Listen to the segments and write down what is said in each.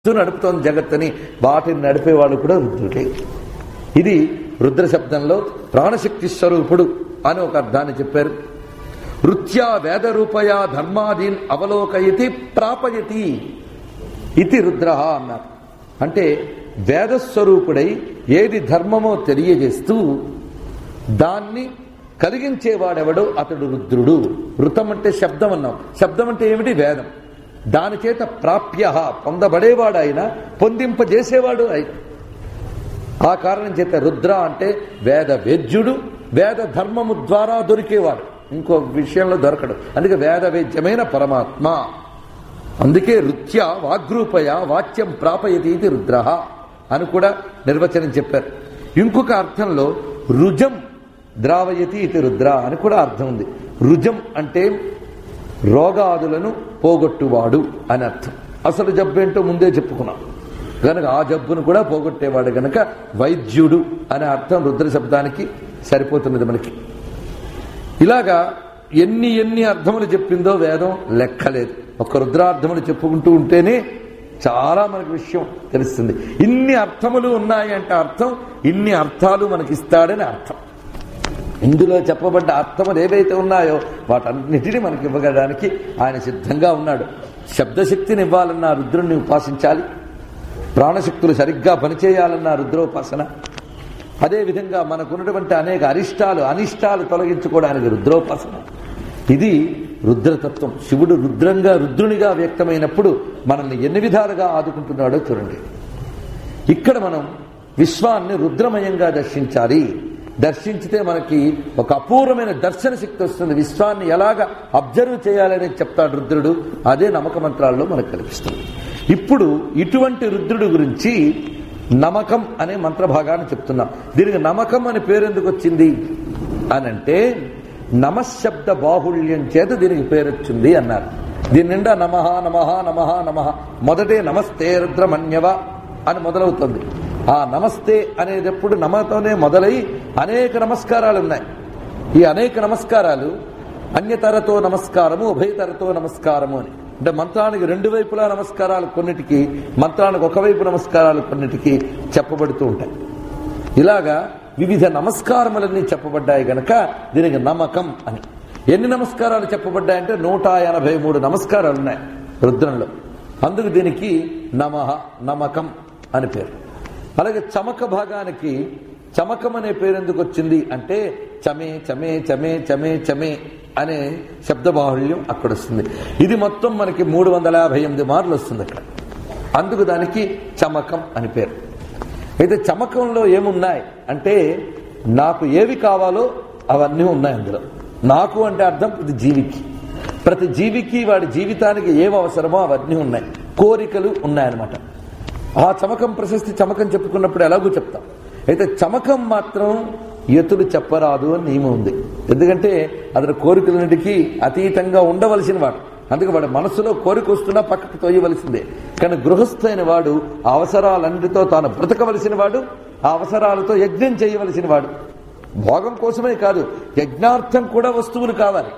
రుద్రు నడుపుతోంది జగత్తుని వాటిని నడిపేవాడు కూడా రుద్రుడే ఇది రుద్ర శబ్దంలో ప్రాణశక్తి స్వరూపుడు అని ఒక అర్థాన్ని చెప్పారు వృత్యా వేద రూపయా ధర్మాదీన్ అవలోకయతి ప్రాపయతి ఇది రుద్ర అన్నారు అంటే వేదస్వరూపుడై ఏది ధర్మమో తెలియజేస్తూ దాన్ని కలిగించేవాడెవడో అతడు రుద్రుడు ఋతం అంటే శబ్దం అన్నాం శబ్దం అంటే ఏమిటి వేదం దాని చేత ప్రాప్య పొందబడేవాడు ఆయన పొందింపజేసేవాడు ఆయన ఆ కారణం చేత రుద్ర అంటే వేద వేద్యుడు వేద ధర్మము ద్వారా దొరికేవాడు ఇంకో విషయంలో దొరకడు అందుకే వేద వేద్యమైన పరమాత్మ అందుకే రుత్య వాగ్రూపయ వాక్యం ప్రాపయతి ఇది రుద్ర అని కూడా నిర్వచనం చెప్పారు ఇంకొక అర్థంలో రుజం ద్రావయతి ఇది రుద్ర అని కూడా అర్థం ఉంది రుజం అంటే రోగాదులను పోగొట్టువాడు అని అర్థం అసలు జబ్బు ఏంటో ముందే చెప్పుకున్నాం కనుక ఆ జబ్బును కూడా పోగొట్టేవాడు గనక వైద్యుడు అనే అర్థం రుద్ర శబ్దానికి సరిపోతున్నది మనకి ఇలాగా ఎన్ని ఎన్ని అర్థములు చెప్పిందో వేదం లెక్కలేదు ఒక రుద్రార్థములు చెప్పుకుంటూ ఉంటేనే చాలా మనకు విషయం తెలుస్తుంది ఇన్ని అర్థములు ఉన్నాయంటే అర్థం ఇన్ని అర్థాలు మనకి ఇస్తాడని అర్థం ఇందులో చెప్పబడ్డ అర్థములు ఏవైతే ఉన్నాయో వాటన్నిటినీ మనకి ఇవ్వగడానికి ఆయన సిద్ధంగా ఉన్నాడు శబ్దశక్తిని ఇవ్వాలన్నా రుద్రుణ్ణి ఉపాసించాలి ప్రాణశక్తులు సరిగ్గా పనిచేయాలన్నా రుద్రోపాసన అదేవిధంగా మనకున్నటువంటి అనేక అరిష్టాలు అనిష్టాలు తొలగించుకోవడానికి రుద్రోపాసన ఇది రుద్రతత్వం శివుడు రుద్రంగా రుద్రునిగా వ్యక్తమైనప్పుడు మనల్ని ఎన్ని విధాలుగా ఆదుకుంటున్నాడో చూడండి ఇక్కడ మనం విశ్వాన్ని రుద్రమయంగా దర్శించాలి దర్శించితే మనకి ఒక అపూర్వమైన దర్శన శక్తి వస్తుంది విశ్వాన్ని ఎలాగ అబ్జర్వ్ చేయాలని చెప్తాడు రుద్రుడు అదే నమ్మక మంత్రాల్లో మనకు కనిపిస్తుంది ఇప్పుడు ఇటువంటి రుద్రుడు గురించి నమకం అనే మంత్రభాగాన్ని చెప్తున్నాం దీనికి నమకం అని పేరు ఎందుకు వచ్చింది అనంటే నమశబ్ద బాహుళ్యం చేత దీనికి పేరు వచ్చింది అన్నారు దీని నిండా నమః నమః నమః నమః మొదటే నమస్తే రుద్రమన్యవ అని మొదలవుతుంది ఆ నమస్తే అనేటప్పుడు నమతోనే మొదలై అనేక నమస్కారాలు ఉన్నాయి ఈ అనేక నమస్కారాలు అన్యతరతో నమస్కారము ఉభయతరతో నమస్కారము అని అంటే మంత్రానికి రెండు వైపులా నమస్కారాలు కొన్నిటికి మంత్రానికి ఒకవైపు నమస్కారాలు కొన్నిటికి చెప్పబడుతూ ఉంటాయి ఇలాగా వివిధ నమస్కారములన్నీ చెప్పబడ్డాయి గనక దీనికి నమ్మకం అని ఎన్ని నమస్కారాలు చెప్పబడ్డాయంటే నూట ఎనభై మూడు నమస్కారాలు ఉన్నాయి రుద్రంలో అందుకు దీనికి నమః నమకం అని పేరు అలాగే చమక భాగానికి చమకం అనే పేరు ఎందుకు వచ్చింది అంటే చమే చమే చమే చమే చమే అనే శబ్ద బాహుళ్యం అక్కడ వస్తుంది ఇది మొత్తం మనకి మూడు వందల యాభై ఎనిమిది మార్లు వస్తుంది అక్కడ అందుకు దానికి చమకం అని పేరు అయితే చమకంలో ఏమున్నాయి అంటే నాకు ఏవి కావాలో అవన్నీ ఉన్నాయి అందులో నాకు అంటే అర్థం ప్రతి జీవికి ప్రతి జీవికి వాడి జీవితానికి ఏవి అవసరమో అవన్నీ ఉన్నాయి కోరికలు ఉన్నాయన్నమాట ఆ చమకం ప్రశస్తి చమకం చెప్పుకున్నప్పుడు ఎలాగూ చెప్తాం అయితే చమకం మాత్రం ఎతులు చెప్పరాదు అని నియమం ఉంది ఎందుకంటే అతని కోరికలన్నిటికీ అతీతంగా ఉండవలసిన వాడు అందుకే వాడి మనసులో కోరిక వస్తున్నా పక్కకు తోయవలసిందే కానీ గృహస్థైన వాడు ఆ అవసరాలన్నిటితో తాను బ్రతకవలసిన వాడు ఆ అవసరాలతో యజ్ఞం చేయవలసిన వాడు భోగం కోసమే కాదు యజ్ఞార్థం కూడా వస్తువులు కావాలి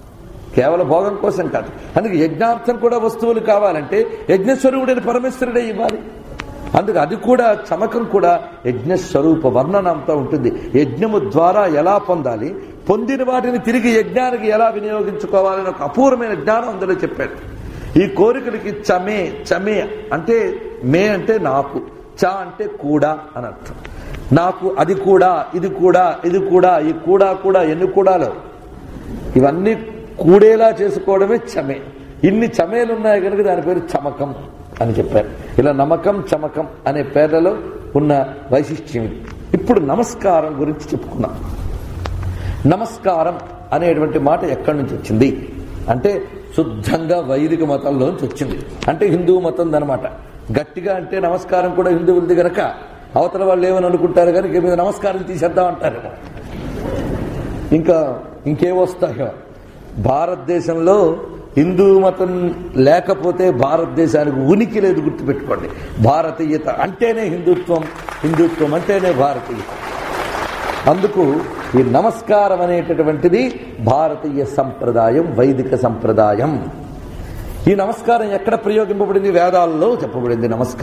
కేవలం భోగం కోసం కాదు అందుకే యజ్ఞార్థం కూడా వస్తువులు కావాలంటే యజ్ఞస్వరూపుడైన పరమేశ్వరుడే ఇవ్వాలి అందుకు అది కూడా చమకం కూడా యజ్ఞస్వరూప వర్ణనంతో ఉంటుంది యజ్ఞము ద్వారా ఎలా పొందాలి పొందిన వాటిని తిరిగి యజ్ఞానికి ఎలా వినియోగించుకోవాలని ఒక అపూర్వమైన జ్ఞానం అందులో చెప్పాడు ఈ కోరికలకి చమే చమే అంటే మే అంటే నాకు చ అంటే కూడా అని అర్థం నాకు అది కూడా ఇది కూడా ఇది కూడా ఈ కూడా కూడా ఎన్ని కూడాలో ఇవన్నీ కూడేలా చేసుకోవడమే చమే ఇన్ని చమేలు ఉన్నాయి కనుక దాని పేరు చమకం అని చెప్పారు ఇలా నమ్మకం చమకం అనే పేర్లలో ఉన్న వైశిష్ట్యం ఇది ఇప్పుడు నమస్కారం గురించి చెప్పుకున్నాం నమస్కారం అనేటువంటి మాట ఎక్కడి నుంచి వచ్చింది అంటే శుద్ధంగా వైదిక మతంలోంచి వచ్చింది అంటే హిందూ మతం అనమాట గట్టిగా అంటే నమస్కారం కూడా హిందువులది గనక అవతల వాళ్ళు ఏమని అనుకుంటారు కనుక మీద నమస్కారం తీసేద్దాం అంటారు ఇంకా ఇంకేమొస్తాయో భారతదేశంలో హిందూ మతం లేకపోతే భారతదేశానికి ఉనికి లేదు గుర్తుపెట్టుకోండి భారతీయత అంటేనే హిందుత్వం హిందుత్వం అంటేనే భారతీయత అందుకు ఈ నమస్కారం అనేటటువంటిది భారతీయ సంప్రదాయం వైదిక సంప్రదాయం ఈ నమస్కారం ఎక్కడ ప్రయోగింపబడింది వేదాల్లో చెప్పబడింది నమస్కారం